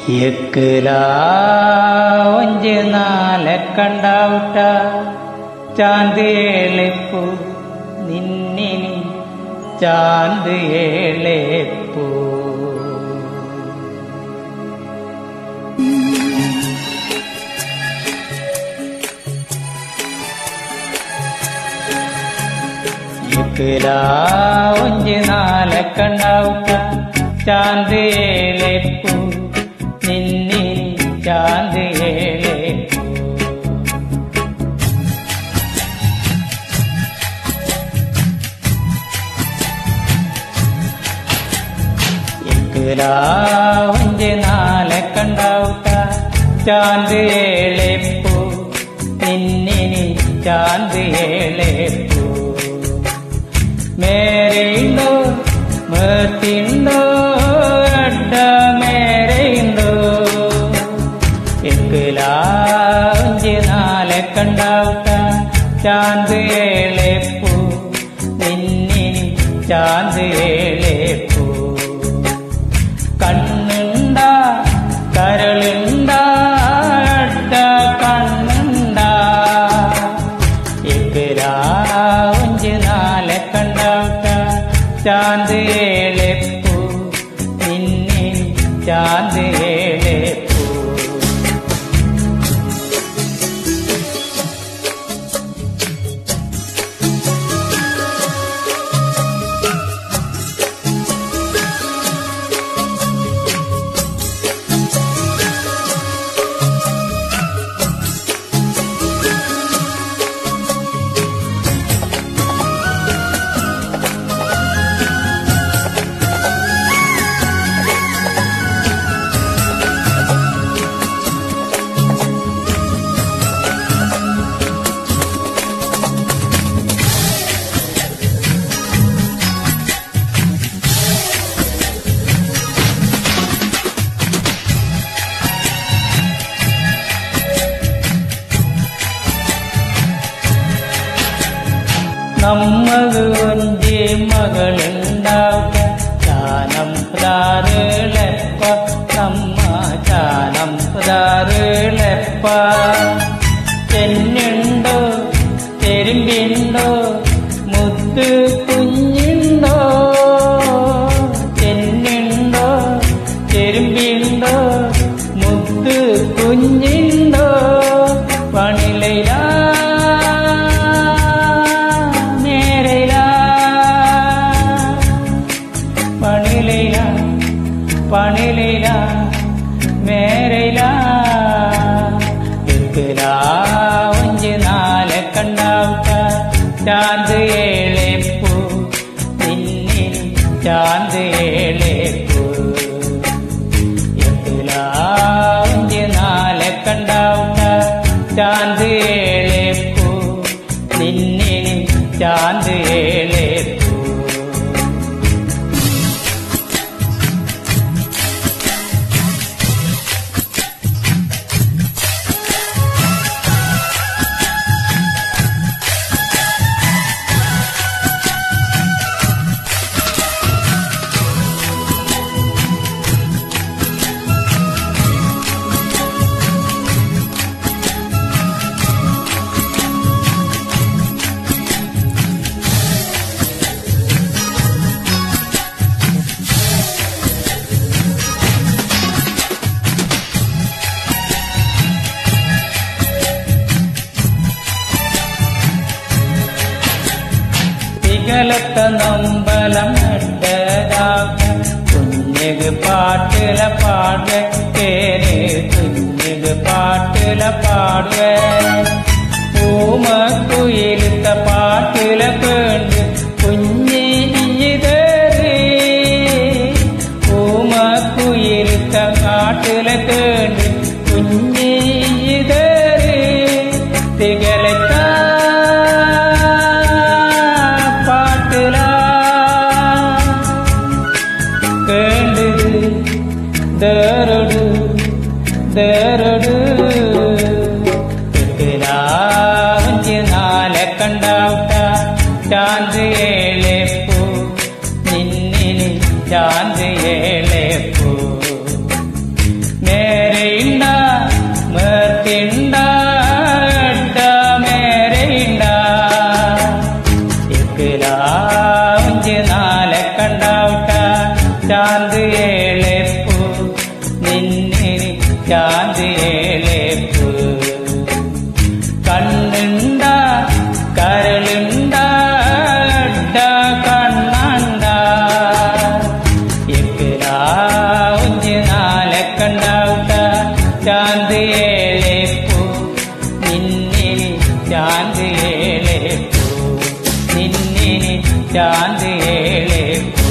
എക്കിലാവഞ്ച് നാലെ കണ്ടാവുട്ട ചാന്ത് ഏളെപ്പൂ നിന്നിനി ചാന്ത് ഏളെപ്പൂ എക്കിലാവഞ്ച് നാലെ കണ്ടാവുട്ട ചാന്ത് ഏളെപ്പൂ നിന്നിനി ചാന്ത് ഏളെപ്പൂ എക്കിലാവഞ്ച് നാലെ കണ്ടാവുട്ട ചാന്ത് ഏളെപ്പൂ നിന്നിനി ചാന്ത് ഏളെപ്പൂ മേരെയുണ്ടോ മേർത്തിണ്ടോ അഡ്ഡ മേരെയുണ്ടോ എക്കിലാവഞ്ച് നാലെ കണ്ടാവുട്ട ചാന്ത് ഏളെപ്പൂ നിന്നിനി ചാന്ത് ഏളെപ്പൂ കണ്ണുണ്ട കരളുണ്ട അഡ്ഡ കണ്ണുണ്ട എക്കിലാവഞ്ച് നാലെ കണ്ടാവുട്ട ചാന്ത് ഏളെപ്പൂ നിന്നിനി ചാന്ത് ഏളെപ്പൂ നമ്മത് ഒഞ്ചി മകളുണ്ടാവുക ചാനം പ്രാറുളെപ്പ നമ്മ ചാനം പ്രാറുളെപ്പ ചെന്നുണ്ടോ തെരുമ്പിണ്ടോ മുത്ത് കുഞ്ഞുണ്ടോ ചെന്നുണ്ടോ തെരുമ്പിണ്ടോ മുത്ത് കുഞ്ഞുണ്ടോ പണിലയിലാ മേരയിലാ പണിലയില പണിലയില മേരയില എക്കിലാവഞ്ച് നാലെ കണ്ടാവുക ചാന്ത് ഏളെപ്പൂ നിന്നിൽ ചാന്ത് ഏളെപ്പൂ എക്കിലാവഞ്ച് നാലെ കണ്ടാവുക ചാന്ത് ഏളെപ്പൂ നിന്നിൽ ചാന്ത് ഏളെപ്പൂ തികലത്ത നമ്പലം നട്ടതാക കുഞ്ഞുക പാട്ടില പാടുക കേര് കുഞ്ഞുക പാട്ടില പാടുക പൂമക്കുയിലത്ത പാട്ടില പേണ്ട് കുഞ്ഞി ഇതേറി പൂമക്കുയിലത്ത കാട്ടില കേണ്ട് കുഞ്ഞി ഇതേറി തികലത്ത പാട്ടില കേണ്ടത് ദേറൊടു ദേറൊടു എക്കിലാവഞ്ച് നാലെ കണ്ടാവുട്ട ചാന്ത് ഏളെപ്പൂ നിന്നിന് ചാന്ത് ഏളെപ്പൂ മേ നിന്നിനി ചാന്ത് ഏളെ പോ നിന്നിനി ചാന്ത് ഏളെ പോ